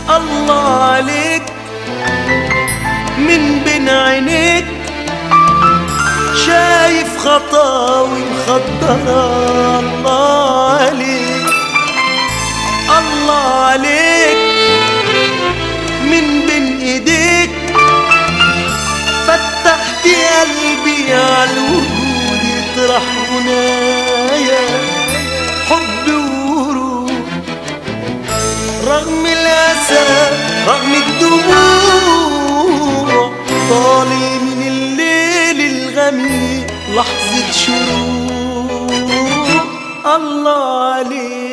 الله عليك من بين عينيك شايف خطاوي مخدرة الله عليك الله عليك من بين ايديك فتحت قلبي على الوجود يطرح هنايا حب ورود رغم الأسى رغم الدموع طالي من الليل الغميق لحظة شروق الله عليك